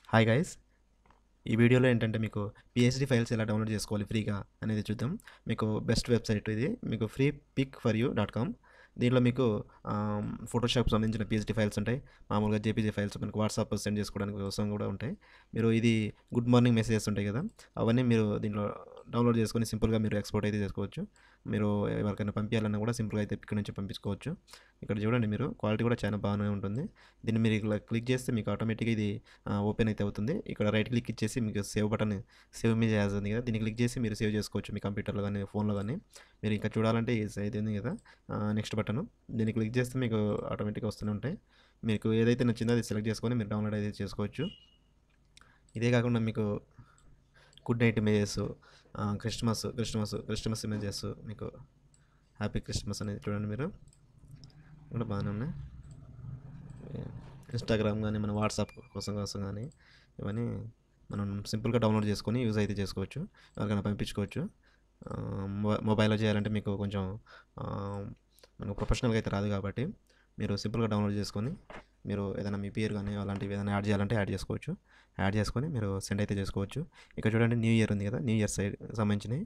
hi guys ఈ వీడియోలో ఏంటంటే మీకు పిహెచ్డి ఫైల్స్ ఎలా డౌన్లోడ్ చేసుకోవాలి ఫ్రీగా అనేది చూద్దాం మీకు బెస్ట్ వెబ్సైట్ ఇది మీకు free pick for you dot com దీనిలో మీకు ఫోటోషాప్ సంబంధించిన పిహెచ్డి ఫైల్స్ ఉంటాయి మామూలుగా జేపీజీ ఫైల్స్ మనకు వాట్సాప్ సెండ్ చేసుకోవడానికి కోసం కూడా ఉంటాయి మీరు ఇది గుడ్ మార్నింగ్ మెసేజెస్ ఉంటాయి కదా అవన్నీ మీరు దీంట్లో డౌన్లోడ్ చేసుకొని సింపుల్గా మీరు ఎక్స్పోర్ట్ అయితే చేసుకోవచ్చు మీరు ఎవరికైనా పంపించాలన్నా కూడా సింపుల్గా అయితే ఇక్కడ నుంచి పంపించుకోవచ్చు ఇక్కడ చూడండి మీరు క్వాలిటీ కూడా చాలా బాగానే ఉంటుంది దీన్ని మీరు ఇలా క్లిక్ చేస్తే మీకు ఆటోమేటిక్గా ఇది ఓపెన్ అయితే అవుతుంది ఇక్కడ రైట్ క్లిక్ ఇచ్చేసి మీకు సేవ్ బటన్ సేవ్ మీ చేస్తుంది కదా దీన్ని క్లిక్ చేసి మీరు సేవ్ చేసుకోవచ్చు మీ కంప్యూటర్లో కానీ ఫోన్లో కానీ మీరు ఇంకా చూడాలంటే ఇది ఉంది కదా నెక్స్ట్ బటన్ దీన్ని క్లిక్ చేస్తే మీకు ఆటోమేటిక్గా వస్తూనే ఉంటాయి మీకు ఏదైతే నచ్చిందో అది సెలెక్ట్ చేసుకొని మీరు డౌన్లోడ్ అయితే చేసుకోవచ్చు ఇదే కాకుండా మీకు good night images Christmas Christmas Christmas images మీకు హ్యాపీ క్రిస్మస్ అనేది చూడండి మీరు కూడా బాగానే ఉన్నాయి ఇన్స్టాగ్రామ్ కానీ మన వాట్సాప్ కోసం కోసం కానీ ఇవన్నీ మనం సింపుల్గా డౌన్లోడ్ చేసుకొని యూజ్ అయితే చేసుకోవచ్చు ఎవరికైనా పంపించుకోవచ్చు మొబైల్లో చేయాలంటే మీకు కొంచెం మనకు ప్రొఫెషనల్గా అయితే రాదు కాబట్టి మీరు సింపుల్గా డౌన్లోడ్ చేసుకొని మీరు ఏదైనా మీ పేరు కానీ అలాంటివి ఏదైనా యాడ్ చేయాలంటే యాడ్ చేసుకోవచ్చు యాడ్ చేసుకొని మీరు సెండ్ అయితే చేసుకోవచ్చు ఇక్కడ చూడండి న్యూ ఇయర్ ఉంది కదా న్యూ ఇయర్ సైడ్ సంబంధించినవి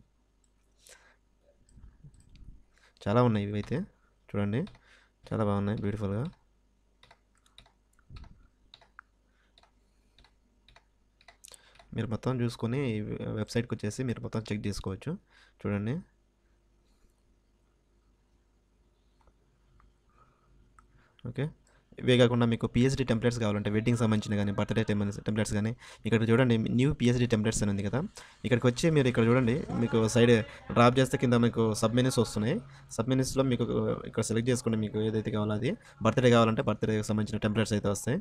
చాలా ఉన్నాయి ఇవైతే చూడండి చాలా బాగున్నాయి బ్యూటిఫుల్గా మీరు మొత్తం చూసుకొని వెబ్సైట్కి వచ్చేసి మీరు మొత్తం చెక్ చేసుకోవచ్చు చూడండి ఓకే ఇవే కాకుండా మీకు పిహెచ్డి టెంప్లెట్స్ కావాలంటే వెడ్డింగ్ సంబంధించిన కానీ బర్త్డే టెంప్లెట్స్ కానీ ఇక్కడ చూడండి న్యూ పిహెచ్డి టెంప్లెట్స్ అని ఉంది కదా ఇక్కడికి వచ్చి మీరు ఇక్కడ చూడండి మీకు సైడ్ డ్రాప్ చేస్తే కింద మీకు సబ్ మెనూస్ వస్తున్నాయి సబ్ మెనూస్లో మీకు ఇక్కడ సెలెక్ట్ చేసుకోండి మీకు ఏదైతే కావాలో అది బర్త్డే కావాలంటే బర్త్డేకి సంబంధించిన టెంప్లెట్స్ అయితే వస్తాయి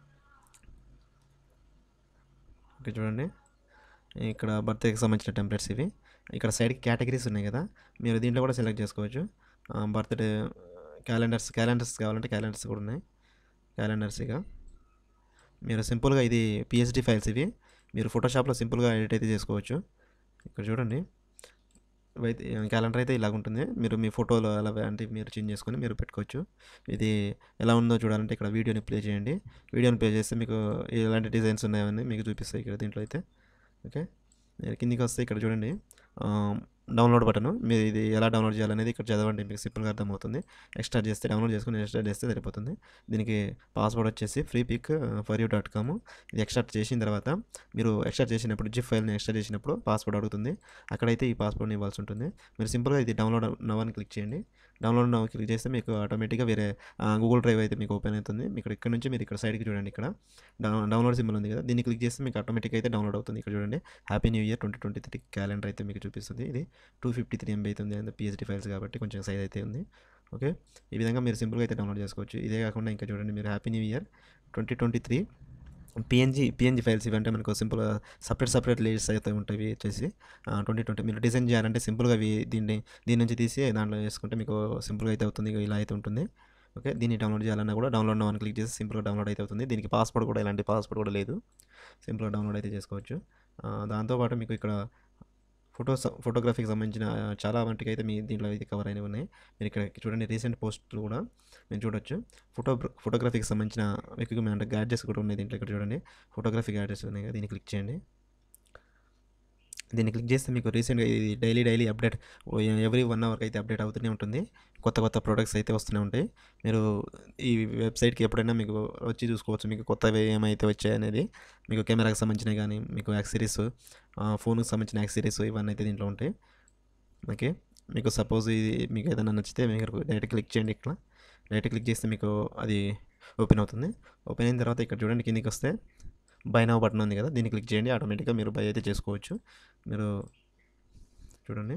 ఓకే చూడండి ఇక్కడ బర్త్డేకి సంబంధించిన టెంప్లెట్స్ ఇవి ఇక్కడ సైడ్కి కేటగిరీస్ ఉన్నాయి కదా మీరు దీంట్లో కూడా సెలెక్ట్ చేసుకోవచ్చు బర్త్డే క్యాలెండర్స్ క్యాలెండర్స్ కావాలంటే క్యాలెండర్స్ కూడా ఉన్నాయి క్యాలెండర్స్ ఇక మీరు సింపుల్గా ఇది పిహెచ్డి ఫైల్స్ ఇవి మీరు ఫోటోషాప్లో సింపుల్గా ఎడిట్ అయితే చేసుకోవచ్చు ఇక్కడ చూడండి అయితే క్యాలెండర్ అయితే ఇలాగ ఉంటుంది మీరు మీ ఫోటోలు అలా అంటే మీరు చేంజ్ చేసుకొని మీరు పెట్టుకోవచ్చు ఇది ఎలా ఉందో చూడాలంటే ఇక్కడ వీడియోని ప్లే చేయండి వీడియోని ప్లే చేస్తే మీకు ఎలాంటి డిజైన్స్ ఉన్నాయని మీకు చూపిస్తాయి ఇక్కడ దీంట్లో అయితే ఓకే మీరు కిందికి వస్తే ఇక్కడ చూడండి డౌన్లోడ్ బటన్ మీరు ఇది ఎలా డౌన్లోడ్ చేయాలనేది ఇక్కడ చదవండి మీకు సింపుల్గా అర్థమవుతుంది ఎక్స్ట్రాక్ట్ చేస్తే డౌన్లోడ్ చేసుకుని ఎక్స్ట్రాక్ట్ చేస్తే సరిపోతుంది దీనికి పాస్వర్డ్ వచ్చేసి free pick for you dot com ఇది ఎక్స్ట్రాక్ట్ చేసిన తర్వాత మీరు ఎక్స్ట్రాక్ట్ చేసినప్పుడు జిప్ ఫైల్ని ఎక్స్ట్రా చేసినప్పుడు పాస్వర్డ్ అడుగుతుంది అక్కడైతే ఈ పాస్వర్డ్ని ఇవ్వాల్సి ఉంటుంది మీరు సింపుల్గా ఇది డౌన్లోడ్ నవ్వని క్లిక్ చేయండి డౌన్లోడ్ నవ్వు క్లిక్ చేస్తే మీకు ఆటోమేటిక్గా వేరే గూగుల్ డ్రైవ్ అయితే మీకు ఓపెన్ అవుతుంది మీకు ఇక్కడ నుంచి మీరు ఇక్కడ సైడ్కి చూడండి ఇక్కడ డౌన్లోడ్ సింబల్ ఉంది కదా దీన్ని క్లిక్ చేస్తే మీకు ఆటోమేటిక్ అయితే డౌన్లోడ్ అవుతుంది ఇక్కడ చూడండి happy new year twenty twenty three calendar అయితే మీకు చూపిస్తుంది ఇది టూ ఫిఫ్టీ త్రీ ఎంబీ అవుతుంది అండ్ పిహెచ్డి ఫైల్స్ కాబట్టి కొంచెం సైజ్ అయితే ఉంది ఓకే ఈ విధంగా మీరు సింపుల్గా అయితే డౌన్లోడ్ చేసుకోవచ్చు ఇదే కాకుండా ఇంకా చూడండి మీరు happy new year twenty twenty three PNG PNG files ఇవంటే మనకు సింపుల్గా సపరేట్ సపరేట్ లేయర్స్ అయితే ఉంటాయి వచ్చేసి ట్వంటీ ట్వంటీ మీరు డిజైన్ చేయాలంటే సింపుల్గా అవి దీన్ని దీని నుంచి తీసి దాంట్లో వేసుకుంటే మీకు సింపుల్గా అయితే అవుతుంది ఇలా అయితే ఉంటుంది ఓకే దీన్ని డౌన్లోడ్ చేయాలన్నా కూడా డౌన్లోడ్ అని క్లిక్ చేసి సింపుల్గా డౌన్లోడ్ అయితే అవుతుంది దీనికి పాస్వర్డ్ కూడా ఎలాంటి పాస్వర్డ్ కూడా లేదు సింపుల్గా డౌన్లోడ్ అయితే చేసుకోవచ్చు దాంతోపాటు మీకు ఇక్కడ ఫోటోస్ ఫోటోగ్రఫీకి సంబంధించిన చాలా మట్టుకు అయితే మీ దీంట్లో అయితే కవర్ అయినవి ఉన్నాయి మీరు ఇక్కడ చూడండి రీసెంట్ పోస్టులు కూడా మీరు చూడొచ్చు ఫోటో ఫోటోగ్రఫీకి సంబంధించిన ఎక్విప్మెంట్ అంటే గ్యాడ్జెట్స్ కూడా ఉన్నాయి దీంట్లో ఇక్కడ చూడండి ఫోటోగ్రఫీ గ్యాడ్జెట్స్ ఉన్నాయి దీన్ని క్లిక్ చేయండి దీన్ని క్లిక్ చేస్తే మీకు రీసెంట్గా ఇది daily daily update every one అవర్కి అయితే అప్డేట్ అవుతూనే ఉంటుంది కొత్త కొత్త ప్రోడక్ట్స్ అయితే వస్తూనే ఉంటాయి మీరు ఈ వెబ్సైట్కి ఎప్పుడైనా మీకు వచ్చి చూసుకోవచ్చు మీకు కొత్తవి ఏమైతే వచ్చాయి అనేది మీకు కెమెరాకి సంబంధించినవి కానీ మీకు యాక్సరీస్ ఫోన్కి సంబంధించిన యాక్సరీస్ ఇవన్నీ అయితే దీంట్లో ఉంటాయి ఓకే మీకు సపోజ్ ఇది మీకు ఏదైనా నచ్చితే మీరు డైరెక్ట్ క్లిక్ చేయండి ఇక్కడ డైరెక్ట్ క్లిక్ చేస్తే మీకు అది ఓపెన్ అవుతుంది ఓపెన్ అయిన తర్వాత ఇక్కడ చూడండి కిందికి వస్తే బై నవ్ బటన్ ఉంది కదా దీన్ని క్లిక్ చేయండి ఆటోమేటిక్గా మీరు బై అయితే చేసుకోవచ్చు మీరు చూడండి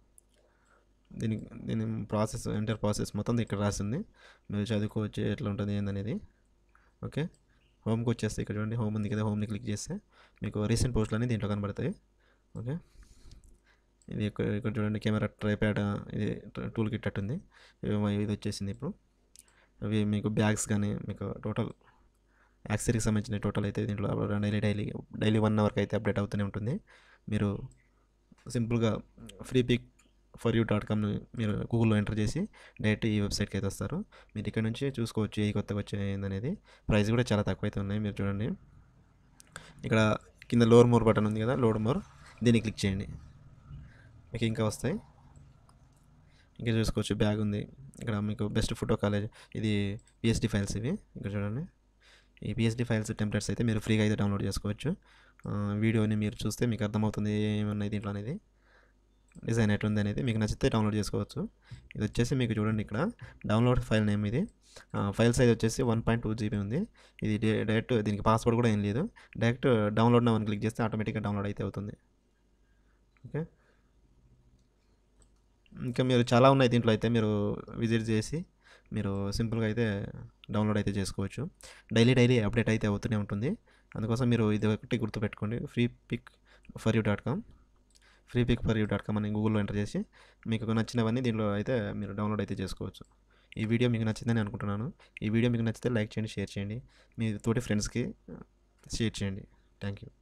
దీని దీని ప్రాసెస్ ఎంటర్ ప్రాసెస్ మొత్తం ఇక్కడ రాసింది మీరు చదువుకోవచ్చు ఎట్లా ఉంటుంది ఏందనేది ఓకే హోమ్కి వచ్చేస్తే ఇక్కడ చూడండి హోమ్ ఉంది కదా హోమ్ని క్లిక్ చేస్తే మీకు రీసెంట్ పోస్టులు అన్నీ దీంట్లో కనబడతాయి ఓకే ఇది ఇక్కడ ఇక్కడ చూడండి కెమెరా ట్రైప్యాడ్ ఇది టూల్ కిట్ అట్టుంది ఇది వచ్చేసింది ఇప్పుడు అవి మీకు బ్యాగ్స్ కానీ మీకు టోటల్ యాక్సరీకి సంబంధించిన టోటల్ అయితే దీంట్లో డైలీ డైలీ డైలీ వన్ అవర్కి అయితే అప్డేట్ అవుతూనే ఉంటుంది మీరు సింపుల్గా free pick for you dot కామ్ని మీరు గూగుల్లో ఎంటర్ చేసి డైరెక్ట్ ఈ వెబ్సైట్కి అయితే వస్తారు మీరు ఇక్కడ నుంచి చూసుకోవచ్చు ఏ కొత్తగా వచ్చాయి ఏందనేది ప్రైస్ కూడా చాలా తక్కువ అయితే ఉన్నాయి మీరు చూడండి ఇక్కడ కింద లోవర్ మోర్ బటన్ ఉంది కదా లోడ్ మోర్ దీన్ని క్లిక్ చేయండి మీకు ఇంకా వస్తాయి ఇంకా చూసుకోవచ్చు బ్యాగ్ ఉంది ఇక్కడ మీకు బెస్ట్ ఫోటో కాలేజ్ ఇది పిఎస్డి ఫైల్స్ ఇవి ఇక్కడ చూడండి ఈ పిఎస్డి ఫైల్స్ టెంప్లెట్స్ అయితే మీరు ఫ్రీగా అయితే డౌన్లోడ్ చేసుకోవచ్చు ఆ, వీడియోని మీరు చూస్తే మీకు అర్థమవుతుంది ఏమున్నాయి దీంట్లో అనేది డిజైన్ ఎట్లుంది అనేది మీకు నచ్చితే డౌన్లోడ్ చేసుకోవచ్చు ఇది వచ్చేసి మీకు చూడండి ఇక్కడ డౌన్లోడ్ ఫైల్ నేమ్ ఇది ఫైల్ సైజ్ వచ్చేసి వన్ పాయింట్ టూ జీబీ ఉంది ఇది డే- డైరెక్ట్ దీనికి పాస్వర్డ్ కూడా ఏం లేదు డైరెక్ట్ డౌన్లోడ్ నవ్వని క్లిక్ చేస్తే ఆటోమేటిక్గా డౌన్లోడ్ అయితే అవుతుంది ఓకే ఇంకా మీరు చాలా ఉన్నాయి దీంట్లో అయితే మీరు విజిట్ చేసి మీరు సింపుల్గా అయితే డౌన్లోడ్ అయితే చేసుకోవచ్చు డైలీ డైలీ అప్డేట్ అయితే అవుతూనే ఉంటుంది అందుకోసం మీరు ఇది ఒకటి గుర్తుపెట్టుకోండి free pick for you dot com free pick for you dot com అని గూగుల్లో ఎంటర్ చేసి మీకు నచ్చినవన్నీ దీంట్లో అయితే మీరు డౌన్లోడ్ అయితే చేసుకోవచ్చు ఈ వీడియో మీకు నచ్చిందని అనుకుంటున్నాను ఈ వీడియో మీకు నచ్చితే లైక్ చేయండి షేర్ చేయండి మీ తోటి ఫ్రెండ్స్కి షేర్ చేయండి థ్యాంక్ యూ